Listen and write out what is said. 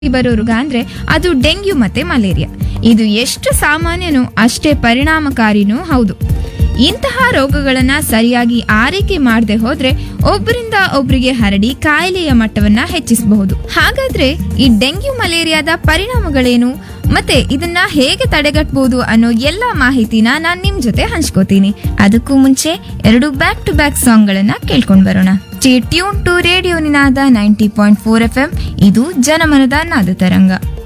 ಬರೋ ರೋಗ ಅಂದ್ರೆ ಅದು ಡೆಂಗ್ಯೂ ಮತ್ತೆ ಮಲೇರಿಯಾ ಇದು ಎಷ್ಟು ಸಾಮಾನ್ಯನೋ ಅಷ್ಟೇ ಪರಿಣಾಮಕಾರಿನೂ ಹೌದು ಇಂತಹ ರೋಗಗಳನ್ನ ಸರಿಯಾಗಿ ಆರೈಕೆ ಮಾಡದೆ ಹೋದ್ರೆ ಒಬ್ಬರಿಂದ ಒಬ್ಬರಿಗೆ ಹರಡಿ ಕಾಯಿಲೆಯ ಮಟ್ಟವನ್ನ ಹೆಚ್ಚಿಸಬಹುದು ಹಾಗಾದ್ರೆ ಈ ಡೆಂಗ್ಯೂ ಮಲೇರಿಯಾದ ಪರಿಣಾಮಗಳೇನು ಮತ್ತೆ ಇದನ್ನ ಹೇಗೆ ತಡೆಗಟ್ಟಬಹುದು ಅನ್ನೋ ಎಲ್ಲಾ ಮಾಹಿತಿನ ನಾನ್ ನಿಮ್ ಜೊತೆ ಹಂಚ್ಕೋತೀನಿ ಅದಕ್ಕೂ ಮುಂಚೆ ಎರಡು ಬ್ಯಾಕ್ ಟು ಬ್ಯಾಕ್ ಸಾಂಗ್ ಗಳನ್ನ ಕೇಳ್ಕೊಂಡ್ ಬರೋಣ tune to radio Ninada ninety point four F M ಇದು ಜನಮನದ ನಾದ ತರಂಗ